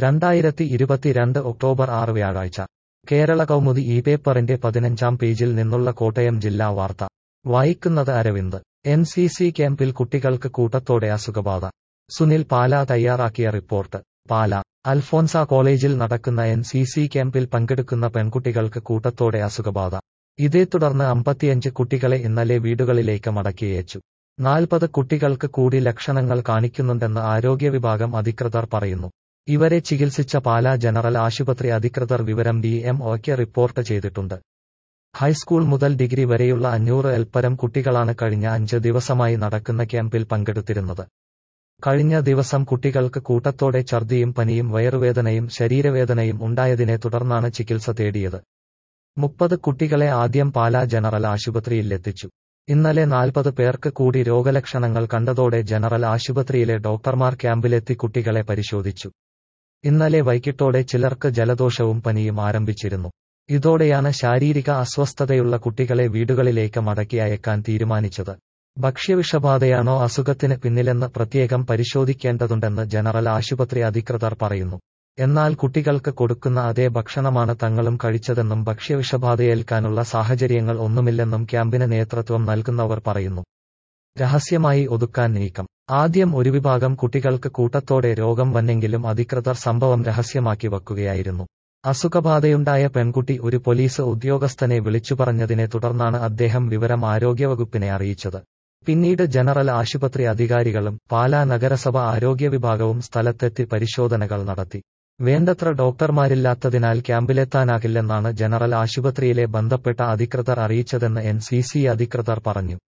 രണ്ടായിരത്തി ഇരുപത്തിരണ്ട് ഒക്ടോബർ ആറ് വ്യാഴാഴ്ച കേരള കൗമുദി ഈ പേപ്പറിന്റെ പതിനഞ്ചാം പേജിൽ നിന്നുള്ള കോട്ടയം ജില്ലാ വാർത്ത വായിക്കുന്നത് അരവിന്ദ് എൻ സി സി ക്യാമ്പിൽ കുട്ടികൾക്ക് കൂട്ടത്തോടെ അസുഖബാധ സുനിൽ പാല തയ്യാറാക്കിയ റിപ്പോർട്ട് പാല അൽഫോൻസ കോളേജിൽ നടക്കുന്ന എൻ സി സി ക്യാമ്പിൽ പങ്കെടുക്കുന്ന പെൺകുട്ടികൾക്ക് കൂട്ടത്തോടെ അസുഖബാധ ഇതേ തുടർന്ന് അമ്പത്തിയഞ്ച് കുട്ടികളെ ഇന്നലെ വീടുകളിലേക്ക് മടക്കിയയച്ചു നാൽപ്പത് കുട്ടികൾക്ക് കൂടി ലക്ഷണങ്ങൾ കാണിക്കുന്നുണ്ടെന്ന് ആരോഗ്യ വിഭാഗം അധികൃതർ പറയുന്നു ഇവരെ ചികിത്സിച്ച പാലാ ജനറൽ ആശുപത്രി അധികൃതർ വിവരം ഡി എം ഒക്ക് റിപ്പോർട്ട് ചെയ്തിട്ടുണ്ട് ഹൈസ്കൂൾ മുതൽ ഡിഗ്രി വരെയുള്ള അഞ്ഞൂറ് എൽപ്പരം കുട്ടികളാണ് കഴിഞ്ഞ അഞ്ച് ദിവസമായി നടക്കുന്ന ക്യാമ്പിൽ പങ്കെടുത്തിരുന്നത് കഴിഞ്ഞ ദിവസം കുട്ടികൾക്ക് കൂട്ടത്തോടെ ഛർദിയും പനിയും വയറുവേദനയും ശരീരവേദനയും ഉണ്ടായതിനെ തുടർന്നാണ് ചികിത്സ തേടിയത് മുപ്പത് കുട്ടികളെ ആദ്യം പാലാ ജനറൽ ആശുപത്രിയിലെത്തിച്ചു ഇന്നലെ നാൽപ്പത് പേർക്ക് കൂടി രോഗലക്ഷണങ്ങൾ കണ്ടതോടെ ജനറൽ ആശുപത്രിയിലെ ഡോക്ടർമാർ ക്യാമ്പിലെത്തി കുട്ടികളെ പരിശോധിച്ചു ഇന്നലെ വൈകിട്ടോടെ ചിലർക്ക് ജലദോഷവും പനിയും ആരംഭിച്ചിരുന്നു ഇതോടെയാണ് ശാരീരിക അസ്വസ്ഥതയുള്ള കുട്ടികളെ വീടുകളിലേക്ക് മടക്കി അയക്കാൻ തീരുമാനിച്ചത് ഭക്ഷ്യവിഷബാധയാണോ അസുഖത്തിന് പിന്നിലെന്ന് പ്രത്യേകം പരിശോധിക്കേണ്ടതുണ്ടെന്ന് ജനറൽ ആശുപത്രി അധികൃതർ പറയുന്നു എന്നാൽ കുട്ടികൾക്ക് കൊടുക്കുന്ന അതേ ഭക്ഷണമാണ് തങ്ങളും കഴിച്ചതെന്നും ഭക്ഷ്യവിഷബാധയേൽക്കാനുള്ള സാഹചര്യങ്ങൾ ഒന്നുമില്ലെന്നും ക്യാമ്പിന് നേതൃത്വം നൽകുന്നവർ പറയുന്നു രഹസ്യമായി ഒതുക്കാൻ നീക്കം ആദ്യം ഒരു വിഭാഗം കുട്ടികൾക്ക് കൂട്ടത്തോടെ രോഗം വന്നെങ്കിലും അധികൃതർ സംഭവം രഹസ്യമാക്കി വെക്കുകയായിരുന്നു അസുഖബാധയുണ്ടായ പെൺകുട്ടി ഒരു പോലീസ് ഉദ്യോഗസ്ഥനെ വിളിച്ചു പറഞ്ഞതിനെ തുടർന്നാണ് അദ്ദേഹം വിവരം ആരോഗ്യവകുപ്പിനെ അറിയിച്ചത് പിന്നീട് ജനറൽ ആശുപത്രി അധികാരികളും പാലാ നഗരസഭ ആരോഗ്യ വിഭാഗവും സ്ഥലത്തെത്തി പരിശോധനകൾ നടത്തി വേണ്ടത്ര ഡോക്ടർമാരില്ലാത്തതിനാൽ ക്യാമ്പിലെത്താനാകില്ലെന്നാണ് ജനറൽ ആശുപത്രിയിലെ ബന്ധപ്പെട്ട അധികൃതർ അറിയിച്ചതെന്ന് എൻ അധികൃതർ പറഞ്ഞു